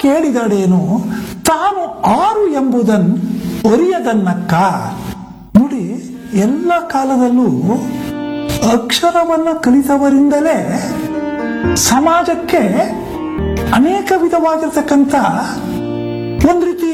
ಕೇಳಿದಡೇನು ತಾನು ಆರು ಎಂಬುದನ್ ಒರಿಯದನ್ನಕ್ಕ ನೋಡಿ ಎಲ್ಲ ಕಾಲದಲ್ಲೂ ಅಕ್ಷರವನ್ನ ಕಲಿತವರಿಂದಲೇ ಸಮಾಜಕ್ಕೆ ಅನೇಕ ವಿಧವಾಗಿರ್ತಕ್ಕಂಥ ಒಂದು ರೀತಿ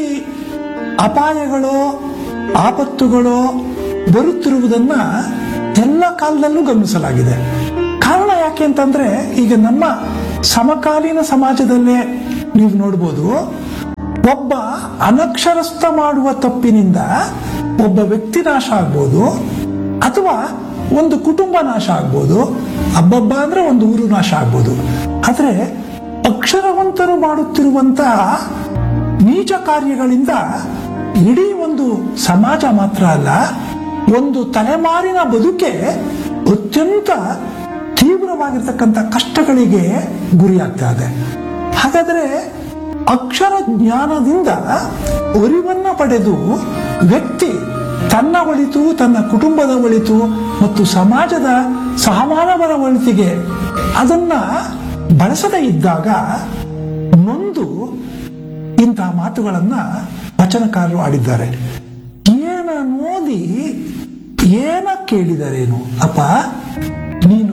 ಅಪಾಯಗಳು ಆಪತ್ತುಗಳು ಬರುತ್ತಿರುವುದನ್ನ ಎಲ್ಲ ಕಾಲದಲ್ಲೂ ಗಮನಿಸಲಾಗಿದೆ ಕಾರಣ ಯಾಕೆ ಅಂತಂದ್ರೆ ಈಗ ನಮ್ಮ ಸಮಕಾಲೀನ ಸಮಾಜದಲ್ಲೇ ನೀವು ನೋಡ್ಬೋದು ಒಬ್ಬ ಅನಕ್ಷರಸ್ಥ ಮಾಡುವ ತಪ್ಪಿನಿಂದ ಒಬ್ಬ ವ್ಯಕ್ತಿ ನಾಶ ಆಗ್ಬೋದು ಅಥವಾ ಒಂದು ಕುಟುಂಬ ನಾಶ ಆಗ್ಬೋದು ಹಬ್ಬಬ್ಬ ಅಂದ್ರೆ ಒಂದು ಊರು ನಾಶ ಆಗ್ಬೋದು ಆದ್ರೆ ಅಕ್ಷರವಂತರು ಮಾಡುತ್ತಿರುವಂತಹ ನೀಚ ಕಾರ್ಯಗಳಿಂದ ಇಡೀ ಒಂದು ಸಮಾಜ ಮಾತ್ರ ಅಲ್ಲ ಒಂದು ತಲೆಮಾರಿನ ಬದುಕೆ ಅತ್ಯಂತ ತೀವ್ರವಾಗಿರ್ತಕ್ಕಂಥ ಕಷ್ಟಗಳಿಗೆ ಗುರಿಯಾಗ್ತಾ ಇದೆ ಹಾಗಾದ್ರೆ ಅಕ್ಷರ ಜ್ಞಾನದಿಂದ ಅರಿವನ್ನ ಪಡೆದು ವ್ಯಕ್ತಿ ತನ್ನ ಒಳಿತು ತನ್ನ ಕುಟುಂಬದ ಒಳಿತು ಮತ್ತು ಸಮಾಜದ ಸಹಮಾನವರ ಒಳಿತಿಗೆ ಅದನ್ನ ಬಳಸದೇ ಇದ್ದಾಗ ನೊಂದು ಇಂತಹ ಮಾತುಗಳನ್ನ ವಚನಕಾರರು ಆಡಿದ್ದಾರೆ ಏನ ನೋದಿ ಏನ ಕೇಳಿದರೇನು ಅಪ್ಪ ನೀನು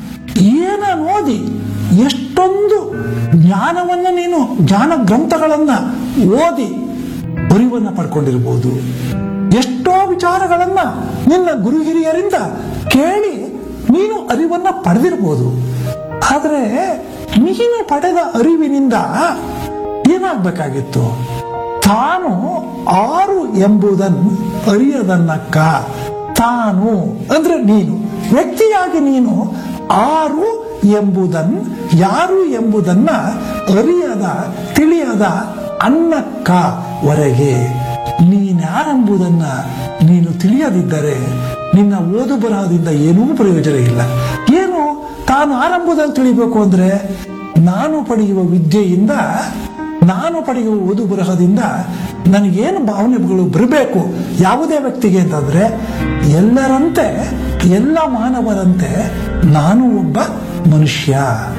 ಏನ ನೋದಿ ಎಷ್ಟೊಂದು ಜ್ಞಾನವನ್ನ ನೀನು ಜ್ಞಾನ ಗ್ರಂಥಗಳನ್ನ ಓದಿ ಅರಿವನ್ನ ಪಡ್ಕೊಂಡಿರ್ಬೋದು ಎಷ್ಟೋ ವಿಚಾರಗಳನ್ನ ನಿನ್ನ ಗುರು ಹಿರಿಯರಿಂದ ಕೇಳಿ ನೀನು ಅರಿವನ್ನ ಪಡೆದಿರ್ಬೋದು ಆದ್ರೆ ನೀನು ಪಡೆದ ಅರಿವಿನಿಂದ ಏನಾಗ್ಬೇಕಾಗಿತ್ತು ತಾನು ಆರು ಎಂಬುದನ್ ಅರಿಯದನ್ನಕ್ಕ ತಾನು ಅಂದ್ರೆ ನೀನು ವ್ಯಕ್ತಿಯಾಗಿ ನೀನು ಆರು ಎಂಬುದನ್ ಯಾರು ಎಂಬುದನ್ನ ಅರಿಯದ ತಿಳಿಯದ ಅನ್ನಕ್ಕ ವರೆಗೆ ನೀನ್ಯಾರೆಂಬುದನ್ನ ನೀನು ತಿಳಿಯದಿದ್ದರೆ ನಿನ್ನ ಓದು ಬರಹದಿಂದ ಏನೂ ಪ್ರಯೋಜನ ಇಲ್ಲ ಏನು ತಾನು ಆರಂಭದಲ್ಲಿ ತಿಳಿಬೇಕು ಅಂದ್ರೆ ನಾನು ಪಡೆಯುವ ವಿದ್ಯೆಯಿಂದ ನಾನು ಪಡೆಯುವ ಓದು ಬರಹದಿಂದ ನನಗೇನು ಭಾವನೆಗಳು ಬರಬೇಕು ಯಾವುದೇ ವ್ಯಕ್ತಿಗೆ ಅಂತಂದ್ರೆ ಎಲ್ಲರಂತೆ ಎಲ್ಲ ಮಾನವರಂತೆ ನಾನು ಒಬ್ಬ ಮನುಷ್ಯ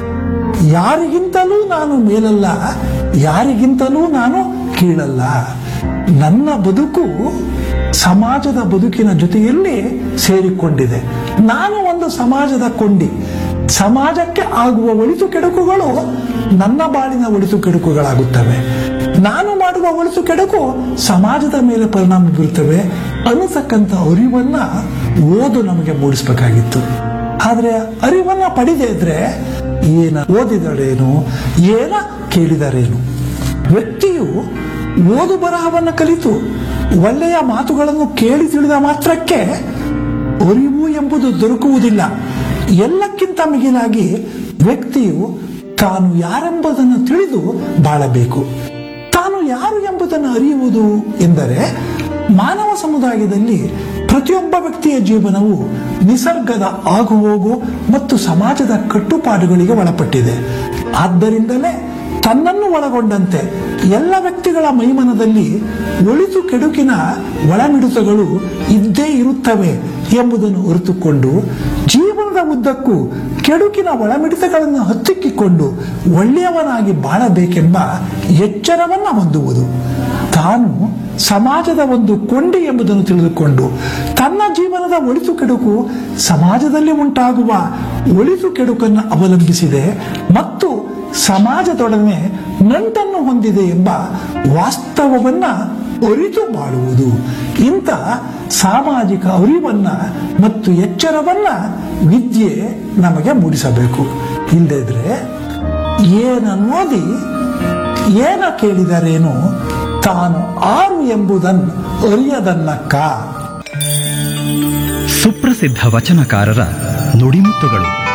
ಯಾರಿಗಿಂತಲೂ ನಾನು ಮೇಲಲ್ಲ ಯಾರಿಗಿಂತಲೂ ನಾನು ಕೀಳಲ್ಲ ನನ್ನ ಬದುಕು ಸಮಾಜದ ಬದುಕಿನ ಜೊತೆಯಲ್ಲಿ ಸೇರಿಕೊಂಡಿದೆ ನಾನು ಒಂದು ಸಮಾಜದ ಕೊಂಡಿ ಸಮಾಜಕ್ಕೆ ಆಗುವ ಒಳಿತು ಕೆಡುಕುಗಳು ನನ್ನ ಬಾಳಿನ ಒಳಿತು ಕೆಡುಕುಗಳಾಗುತ್ತವೆ ನಾನು ಮಾಡುವ ಒಳಿತು ಕೆಡುಕು ಸಮಾಜದ ಮೇಲೆ ಪರಿಣಾಮ ಬೀರುತ್ತವೆ ಅನ್ನತಕ್ಕಂಥ ಅರಿವನ್ನ ಓದು ನಮಗೆ ಮೂಡಿಸ್ಬೇಕಾಗಿತ್ತು ಆದ್ರೆ ಅರಿವನ್ನ ಪಡೆದೇ ಇದ್ರೆ ಏನ ಓದಿದರೇನು ಏನ ಕೇಳಿದರೇನು ವ್ಯಕ್ತಿಯು ಓದು ಬರಹವನ್ನು ಕಲಿತು ಒಳ್ಳೆಯ ಮಾತುಗಳನ್ನು ಕೇಳಿ ತಿಳಿದ ಮಾತ್ರಕ್ಕೆ ಅರಿವು ಎಂಬುದು ದೊರಕುವುದಿಲ್ಲ ಎಲ್ಲಕ್ಕಿಂತ ಮಿಗಿಲಾಗಿ ವ್ಯಕ್ತಿಯು ತಾನು ಯಾರೆಂಬುದನ್ನು ತಿಳಿದು ಬಾಳಬೇಕು ತಾನು ಯಾರು ಎಂಬುದನ್ನು ಅರಿಯುವುದು ಎಂದರೆ ಮಾನವ ಸಮುದಾಯದಲ್ಲಿ ಪ್ರತಿಯೊಬ್ಬ ವ್ಯಕ್ತಿಯ ಜೀವನವು ನಿಸರ್ಗದ ಆಗುಹೋಗು ಮತ್ತು ಸಮಾಜದ ಕಟ್ಟುಪಾಡುಗಳಿಗೆ ಒಳಪಟ್ಟಿದೆ ಆದ್ದರಿಂದಲೇ ತನ್ನನ್ನು ಒಳಗೊಂಡಂತೆ ಎಲ್ಲ ವ್ಯಕ್ತಿಗಳ ಮೈಮನದಲ್ಲಿ ಒಳಿತು ಕೆಡುಕಿನ ಒಳಮಿಡುತಗಳು ಇದ್ದೇ ಇರುತ್ತವೆ ಎಂಬುದನ್ನು ಅರಿತುಕೊಂಡು ಜೀವನದ ಉದ್ದಕ್ಕೂ ಕೆಡುಕಿನ ಒಳಮಿಡಿತಗಳನ್ನು ಹತ್ತಿಕ್ಕಿಕೊಂಡು ಒಳ್ಳೆಯವನಾಗಿ ಬಾಳಬೇಕೆಂಬ ಎಚ್ಚರವನ್ನ ಹೊಂದುವುದು ತಾನು ಸಮಾಜದ ಒಂದು ಕೊಂಡಿ ಎಂಬುದನ್ನು ತಿಳಿದುಕೊಂಡು ತನ್ನ ಜೀವನದ ಒಳಿತು ಕೆಡುಕು ಸಮಾಜದಲ್ಲಿ ಉಂಟಾಗುವ ಒಳಿತು ಕೆಡುಕನ್ನು ಅವಲಂಬಿಸಿದೆ ಮತ್ತು ಸಮಾಜದೊಡನೆ ನಂಟನ್ನು ಹೊಂದಿದೆ ಎಂಬ ವಾಸ್ತವವನ್ನ ಅರಿತು ಬಾಳುವುದು ಇಂಥ ಸಾಮಾಜಿಕ ಅರಿವನ್ನ ಮತ್ತು ಎಚ್ಚರವನ್ನ ವಿದ್ಯೆ ನಮಗೆ ಮೂಡಿಸಬೇಕು ಇಲ್ಲದಿದ್ರೆ ಏನ ಓದಿ ಏನ ಕೇಳಿದರೇನು ತಾನು ಆರು ಎಂಬುದನ್ ಅರಿಯದನ್ನಕ್ಕ ಸುಪ್ರಸಿದ್ಧ ವಚನಕಾರರ ನುಡಿಮುತ್ತುಗಳು